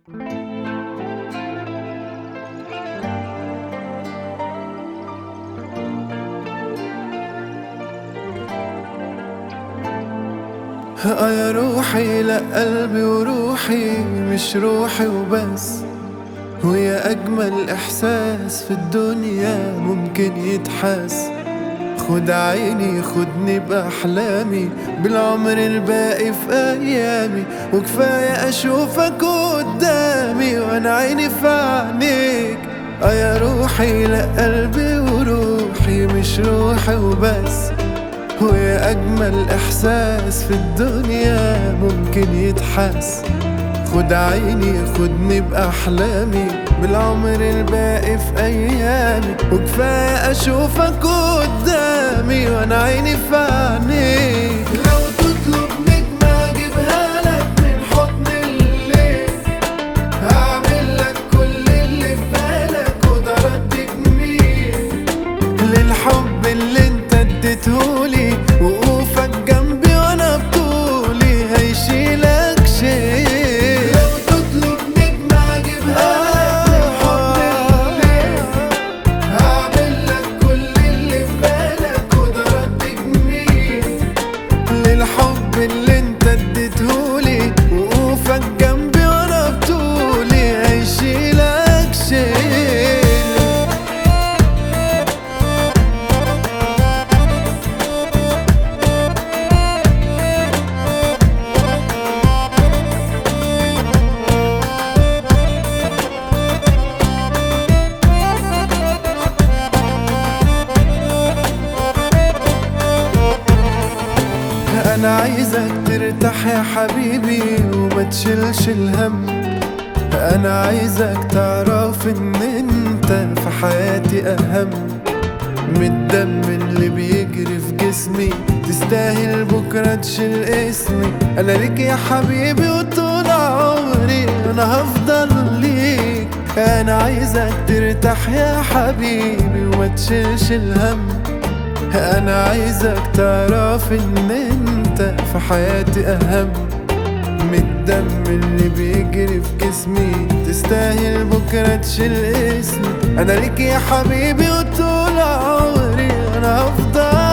اه يا روحي لا قلبي وروحي مش روحي وبس ويا أجمل إحساس في الدنيا ممكن يتحس خد عيني خدني بأحلامي بالعمر الباقي في أيامي وكفاية أشوفك قدامي وأنا عيني في عينيك اه يا روحي لا قلبي وروحي مش روحي وبس ويا أجمل إحساس في الدنيا ممكن يتحس خد عيني خدني بأحلامي بالعمر الباقي في أيامي وكفاية أشوفك قدامي وأنا عيني في عينيك لو تطلب نجمة أجيبها لك من حضن الليل هعمل لك كل اللي في بالك وده رد جميل للحب اللي انت اديتهولي وقوفك جنبي وانا بطولي هيشيلك شيء لو تطلب نجمة اجيبها لك من حضن الليل هعمل لك كل اللي في بالك وده رد جميل للحب اللي انت اديتهولي وقوفك جنبي وانا بطولي هيشيلك شيء انا عايزك ترتاح يا حبيبي وما تشيلش الهم انا عايزك تعرف ان انت في حياتي اهم من الدم اللي بيجري في جسمي تستاهل بكرة تشيل اسمي انا ليك يا حبيبي وطول عمري انا هفضل ليك انا عايزك ترتاح يا حبيبي وما تشيلش الهم انا عايزك تعرف ان انت في حياتي اهم من الدم اللي بيجري في جسمي تستاهل بكرة تشيل اسمي انا ليك يا حبيبي وطول عمري انا هفضل